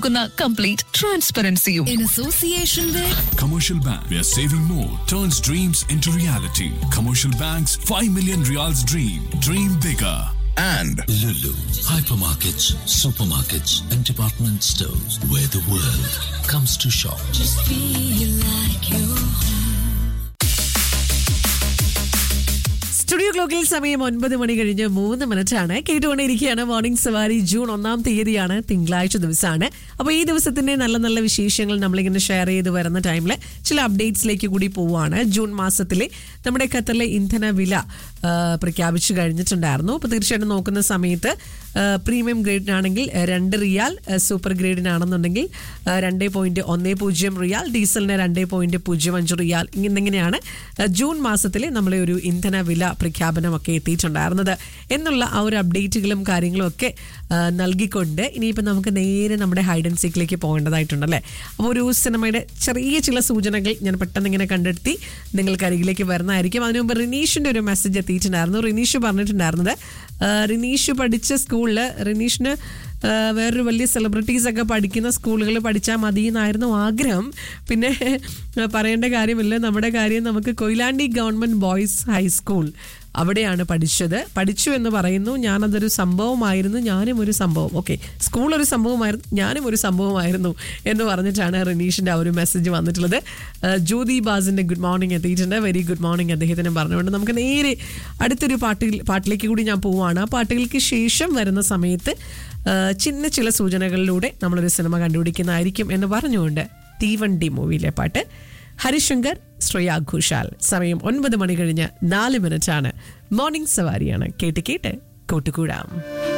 Complete ട്രാൻസ്പെറൻസിയും in association with Commercial Bank, where saving more turns dreams into reality. Commercial Bank's 5 million reals dream. Dream bigger. and Lulu, hypermarkets, supermarkets, and department stores where the world comes to shop. feel like you studio ക്ലോക്കിൽ സമയം ഒൻപത് മണി കഴിഞ്ഞ് മൂന്ന് minute ആണ് കേട്ടുകൊണ്ടിരിക്കുകയാണ് morning സവാരി June ഒന്നാം തീയതിയാണ് തിങ്കളാഴ്ച ദിവസമാണ് അപ്പോൾ ഈ ദിവസത്തിന്റെ നല്ല നല്ല വിശേഷങ്ങൾ നമ്മളിങ്ങനെ ഷെയർ ചെയ്ത് വരുന്ന ടൈമിൽ ചില അപ്ഡേറ്റ്സിലേക്ക് കൂടി പോവുകയാണ് ജൂൺ മാസത്തിലെ നമ്മുടെ ഖത്തറിലെ ഇന്ധന വില ആ, പ്രഖ്യാപിച്ചു കഴിഞ്ഞിട്ടുണ്ടായിരുന്നു അപ്പോൾ തീർച്ചയായിട്ടും നോക്കുന്ന സമയത്ത് ആ, പ്രീമിയം ഗ്രേഡിനാണെങ്കിൽ രണ്ട് റിയാൽ ആ, സൂപ്പർ ഗ്രേഡിനാണെന്നുണ്ടെങ്കിൽ ആ, രണ്ട് പോയിന്റ് ഒന്ന് പൂജ്യം റിയാൽ ഡീസലിന് രണ്ട് പോയിന്റ് പൂജ്യം അഞ്ച് റിയാൽ എന്നിങ്ങനെയാണ് ആ, ജൂൺ മാസത്തിലെ നമ്മളെ ഒരു ഇന്ധന വില പ്രഖ്യാപനമൊക്കെ എത്തിയിട്ടുണ്ടായിരുന്നത് എന്നുള്ള ആ ഒരു അപ്ഡേറ്റുകളും കാര്യങ്ങളും ഒക്കെ ആ, നൽകിക്കൊണ്ട് ഇനിയിപ്പോൾ നമുക്ക് നേരെ നമ്മുടെ ഹൈഡ് ആൻഡ് സീക്കിലേക്ക് പോകേണ്ടതായിട്ടുണ്ടല്ലേ അപ്പോൾ ഒരു സിനിമയുടെ ചെറിയ ചില സൂചനകൾ ഞാൻ പെട്ടെന്ന് ഇങ്ങനെ കണ്ടെത്തി നിങ്ങൾക്ക് അരികിലേക്ക് വരുന്നതായിരിക്കും അതിനു മുമ്പ് റിനീഷിൻ്റെ ഒരു മെസ്സേജ് എത്തിയിട്ടുണ്ടായിരുന്നു റിനീഷ് പറഞ്ഞിട്ടുണ്ടായിരുന്നത് ആ, റിനീഷ് പഠിച്ച സ്കൂളിൽ റിനീഷിന് ആ, വേറൊരു വലിയ സെലിബ്രിറ്റീസ് ഒക്കെ പഠിക്കുന്ന സ്കൂളുകളിൽ പഠിച്ചാൽ മതി എന്നായിരുന്നു ആഗ്രഹം പിന്നെ ആ, പറയേണ്ട കാര്യമില്ല നമ്മുടെ കാര്യം നമുക്ക് കൊയിലാണ്ടി ഗവൺമെൻറ് ബോയ്സ് ഹൈസ്കൂൾ അവിടെയാണ് പഠിച്ചത് പഠിച്ചു എന്ന് പറയുന്നു ഞാനതൊരു സംഭവമായിരുന്നു ഞാനും ഒരു സംഭവം ഓക്കെ സ്കൂൾ ഒരു സംഭവമായിരുന്നു ഞാനും ഒരു സംഭവമായിരുന്നു എന്ന് പറഞ്ഞിട്ടാണ് റിനീഷിൻ്റെ ആ ഒരു മെസ്സേജ് വന്നിട്ടുള്ളത് ആ, ജ്യോതി ബാസിൻ്റെ ഗുഡ് മോർണിംഗ് എത്തിയിട്ടുണ്ട് വെരി ഗുഡ് മോർണിംഗ് അദ്ദേഹത്തിന് പറഞ്ഞുകൊണ്ട് നമുക്ക് നേരെ അടുത്തൊരു പാട്ടിൽ പാട്ടിലേക്ക് കൂടി ഞാൻ പോവുകയാണ് ആ പാട്ടുകൾക്ക് ശേഷം വരുന്ന സമയത്ത് ആ, ചിന്ന ചില സൂചനകളിലൂടെ നമ്മളൊരു സിനിമ കണ്ടുപിടിക്കുന്നതായിരിക്കും എന്ന് പറഞ്ഞുകൊണ്ട് തീവണ്ടി മൂവിയിലെ പാട്ട് ഹരിശങ്കർ ശ്രേയ ഘോഷാൽ സമയം ഒൻപത് മണി കഴിഞ്ഞ് നാല് മിനിറ്റ് ആണ് മോർണിംഗ് സവാരിയാണ് കേട്ട് കേട്ട് കൂട്ടുകൂടാം